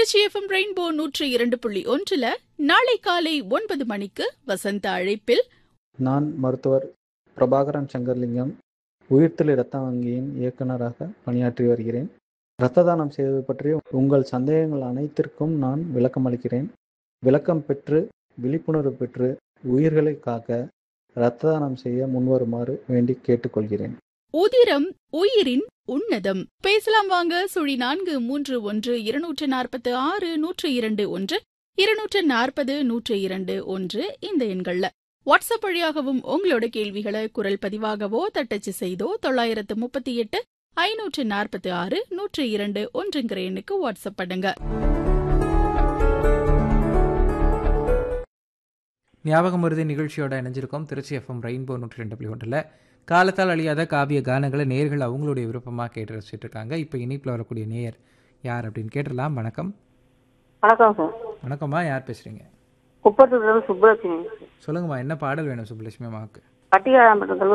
Trichy FM rainbow நூற்றி இரண்டு புள்ளி ஒன்றுல நாளை காலை ஒன்பது மணிக்கு வசந்த அழைப்பில் நான் மருத்துவர் பிரபாகரன் சங்கர்லிங்கம் உயிர்த்தெழு இரத்த வங்கியின் இயக்குநராக பணியாற்றி வருகிறேன் இரத்த தானம் செய்வது பற்றி உங்கள் சந்தேகங்கள் அனைத்திற்கும் நான் விளக்கம் அளிக்கிறேன் விளக்கம் பெற்று விழிப்புணர்வு பெற்று உயிர்களை காக்க இரத்த தானம் செய்ய முன்வருமாறு வேண்டி கேட்டுக்கொள்கிறேன் உதிரம் உயிரின் உன்னதம் பேசலாம் வாங்க சுழி நான்கு மூன்று ஒன்று இருநூற்று நாற்பத்து ஆறு நூற்று இரண்டு ஒன்று இருநூற்று நாற்பது நூற்று இரண்டு ஒன்று இந்த எண்கள்ல வாட்ஸ்அப் வழியாகவும் உங்களோட கேள்விகளை குரல் பதிவாகவோ தட்டச்சு செய்தோ தொள்ளாயிரத்து முப்பத்தி எட்டு ஐநூற்று நாற்பத்தி ஆறு நூற்று இரண்டு ஒன்றுங்கிற எண்ணுக்கு வாட்ஸ்அப் பண்ணுங்க ஞாபகம் மருதி நிகழ்ச்சியோட இணைஞ்சிருக்கோம் திருச்சி எஃப்எம் ரெயின்போ நூற்றி ரெண்டு புள்ளி ஒன்றில் காலத்தால் அழியாத காவிய கானங்களை நேயர்கள் அவங்களுடைய விருப்பமாக கேட்டு ரசிச்சுட்டு இருக்காங்க இப்போ இனிப்பில் வரக்கூடிய நேயர் யார் அப்படின்னு கேட்டுடலாம் வணக்கம் வணக்கம் சார் வணக்கம்மா யார் பேசுகிறீங்க குப்பத்தூர்லேருந்து சுப்புலட்சுமி சொல்லுங்கம்மா என்ன பாடல் வேணும் சுப்புலட்சுமி அம்மாவுக்கு பட்டிகாரம்பட்டத்தில்